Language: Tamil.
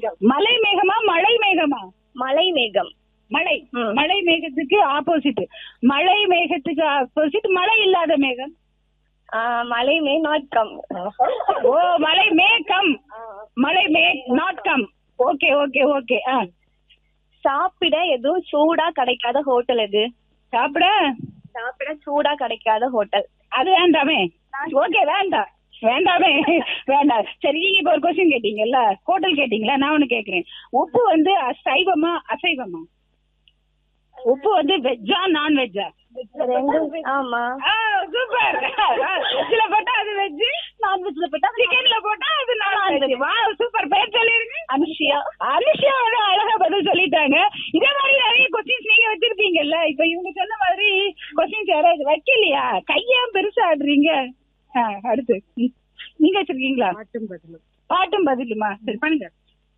மேகம் மலை மேகமா மழை மேகமா மலை மேகம் மழை ம். மழை மேகத்துக்கு ஆப்போசிட் மழை மேகத்துக்கு ஆப்போசிட் மழை இல்லாத மேகம் ஆ, மலை மே நாட் கம் ஓ மழை மேகம் மழை may not come okay okay okay ஆ சாப்பிட எதுவும் சூடா கிடைக்காத ஹோட்டல் எது சாப்பிட சாப்பிட சூடா கிடைக்காத ஹோட்டல் அது வேண்டாமே ஓகே வேண்டாம் வேண்டாமே வேண்டாம் சரி நீங்க இப்ப ஒரு கொஸ்டின் கேட்டீங்கல்ல ஹோட்டல் கேட்டீங்களா நான் ஒண்ணு கேக்குறேன் உப்பு வந்து சைவமா அசைவமா உப்பு வந்து வெஜ்ஜா நான் வெஜ்ஜா ரெண்டும் ஆமா சூப்பர் வெஜ்ல போட்டா அது வெஜ் நான் வெஜ்ல போட்டா சிக்கன்ல போட்டா அது நான் வெஜ் வா சூப்பர் பேர் சொல்லிருங்க அனுஷியா அனுஷா வந்து அழகா பதில் சொல்லிட்டாங்க இதே மாதிரி நிறைய கொஸ்டின்ஸ் நீங்க வச்சிருப்பீங்கல்ல இப்ப இவங்க சொன்ன மாதிரி கொஸ்டின்ஸ் யாராவது வைக்கலையா கையா பெருசா ஆடுறீங்க ஆ, அடுத்து ம். நீங்க வச்சிருக்கீங்களா பாட்டும் பதிலும் பாட்டும் பதிலுமா சரி பண்ணுங்க